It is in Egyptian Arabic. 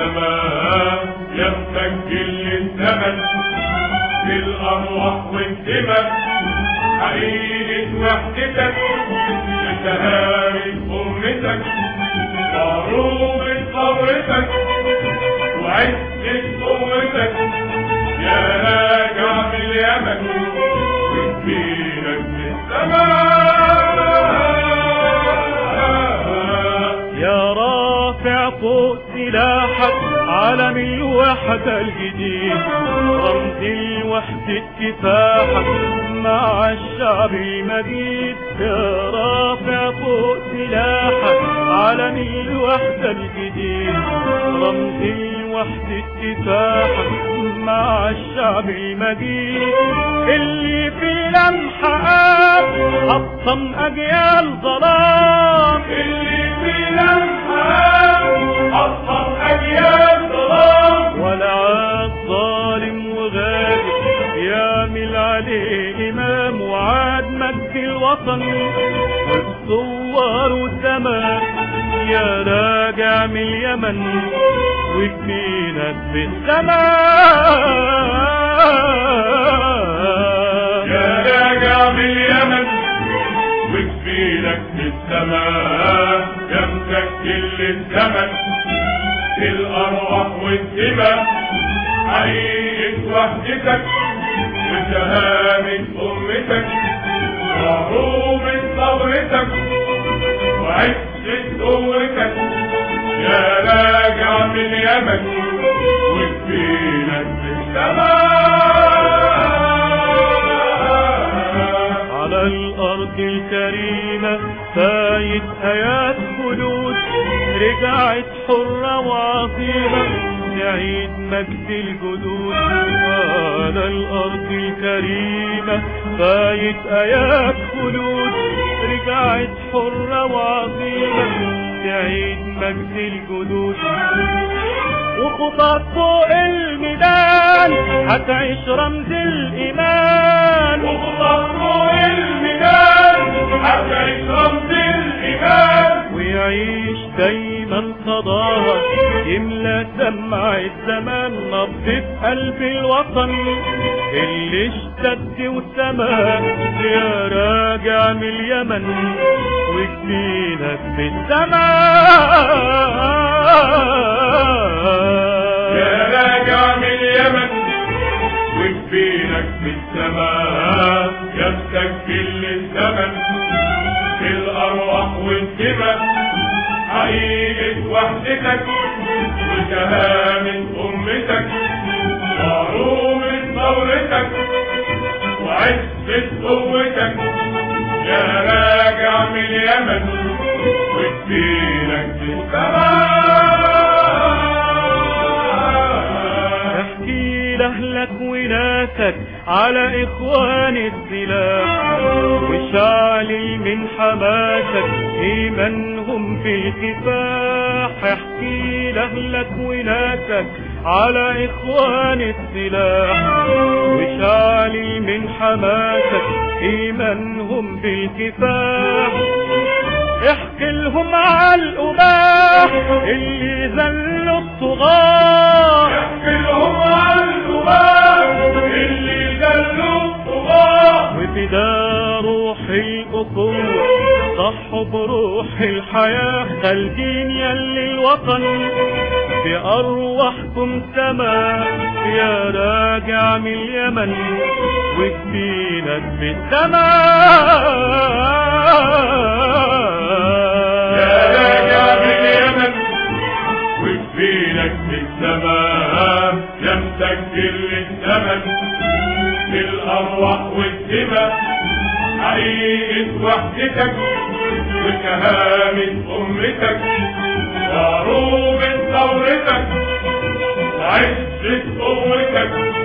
السماء يا مسجل للزمن في الأرواح والدماء حقيقة وحدتك لشهادة أمتك وعروبة ثورتك وعزة قوتك يا راجع باليمن وسبيلك للسماء يا رافع فوق سلاحك عالم الوحدة الجديد رمز الوحدة كفاحك مع الشعب المجيد يا رافع فوق سلاحك عالم الوحدة الجديد رمز الوحدة كفاحك مع الشعب المجيد اللي في لمحة قاب حطم أجيال ظلام اللي في لمحة أصحاب أجيال ظلام ولا عاد ظالم وغادر يعمل عليه إمام وعاد مجد الوطن والصور والسماء يا راجع من اليمن وسنينك في السماء يا راجع من اليمن وكفيلك في السماء يا مسجل للزمن في الأرواح والدماء حقيقة وحدتك وشهامة أمتك وعروبة ثورتك وعزة قوتك يا راجع من اليمن وكفيلك في السماء على الأرض الكريمة فايت آيات خلود رجعت حرة وعظيمة نعيد مجد الجدود على الأرض الكريمة فايت آيات خلود رجعت حرة وعظيمة نعيد مجد الجدود وخطط فوق الميدان هتعيش رمز الإيمان وخططوا الميدان حتى رمز الإيمان ويعيش دايما صداها يملى دمع الزمان نبضة قلب الوطن اللي اشتد وسما يا راجع من اليمن وجبينك في السماء يا راجع من اليمن وكفيلك في السماء يا مسجل للزمن في الأرواح والدماء حقيقة وحدتك وشهامة أمتك وعروبة ثورتك وعزة قوتك يا راجع من اليمن وكفيلك في السماء احكي لأهلك وناسك على إخوان السلاح وشعلي من حماسك إيمانهم في الكفاح احكي لأهلك وناسك على إخوان السلاح وشعلي من حماسك إيمانهم بالكفاح احكي لهم على الأباح اللي ذلوا الطغاة يحكي لهم عن الأباء اللي دلوا الطغاة وفدا روح الأخوة ضحوا بروح الحياة خالدين يلي الوطن بأرواحكم سما يا راجع من اليمن وسبيلك في السماء يا راجع من اليمن وكفيلك في السماء يا مسجل للزمن في الأرواح والدماء حقيقة وحدتك وشهامة أمتك وعروبة ثورتك وعزة قوتك